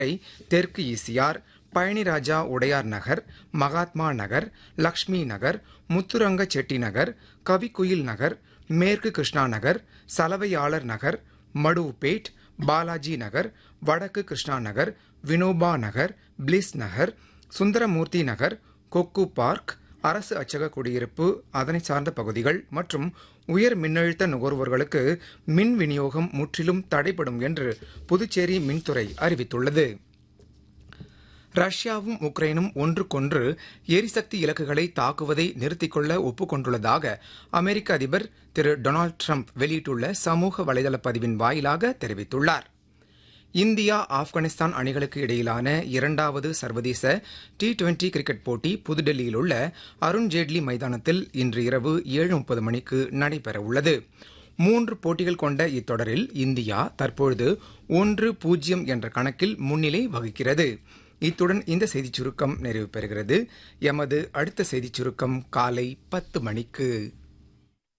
தெற்கு ஈசியார் பழனிராஜா உடையார் நகர் மகாத்மா நகர் லக்ஷ்மி நகர் முத்துரங்க செட்டி நகர் கவிக்குயில் நகர் மேற்கு கிருஷ்ணா நகர் சலவையாளர் நகர் மடுவுப்பேட் பாலாஜி நகர் வடக்கு கிருஷ்ணா நகர் வினோபா நகர் பிளிஸ் நகர் சுந்தரமூர்த்தி நகர் கொக்கு பார்க் அரசு அச்சக குடியிருப்பு அதனை சார்ந்த பகுதிகள் மற்றும் உயர் மின்னழுத்த நுகர்வோர்களுக்கு மின் விநியோகம் முற்றிலும் தடைப்படும் என்று புதுச்சேரி மின்துறை அறிவித்துள்ளது ரஷ்யாவும் உக்ரைனும் ஒன்றுக்கொன்று எரிசக்தி இலக்குகளை தாக்குவதை நிறுத்திக் கொள்ள ஒப்புக்கொண்டுள்ளதாக அமெரிக்க அதிபர் திரு டொனால்டு ட்ரம்ப் வெளியிட்டுள்ள சமூக வலைதள பதிவின் வாயிலாக தெரிவித்துள்ளார் இந்தியா ஆப்கானிஸ்தான் அணிகளுக்கு இடையிலான இரண்டாவது சர்வதேச டி டுவெண்டி கிரிக்கெட் போட்டி புதுடெல்லியில் உள்ள அருண்ஜேட்லி மைதானத்தில் இன்று இரவு ஏழு முப்பது மணிக்கு நடைபெறவுள்ளது மூன்று போட்டிகள் கொண்ட இத்தொடரில் இந்தியா தற்பொழுது ஒன்று பூஜ்ஜியம் என்ற கணக்கில் முன்னிலை வகிக்கிறது இத்துடன் இந்த செய்திச் சுருக்கம் நிறைவு பெறுகிறது எமது அடுத்த செய்திச் சுருக்கம் காலை பத்து மணிக்கு